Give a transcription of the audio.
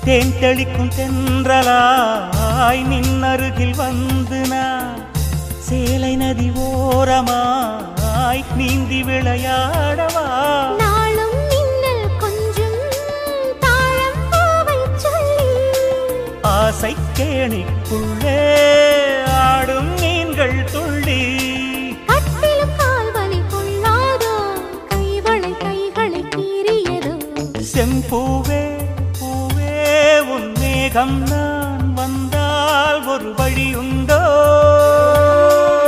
தேன் தெளிக்கும் தென்றலாய் நின்னருகில் வந்து நான் சேலை நதி ஓரமாய் நீந்தி விளையாடவா நாளும் மின்னல் கொஞ்சும் தாழம் பூவை சொல்லி ஆசை கேணிக்குள்ளே ஆடும் மீன்கள் துள்ளி கட்டிலும் கால்வலி கொள்ளாதோ கைவளை கைகளை கீறியதோ செம்பூவே பூவே உன் மேகம் நான் வந்தால் ஒரு வழி உண்டோ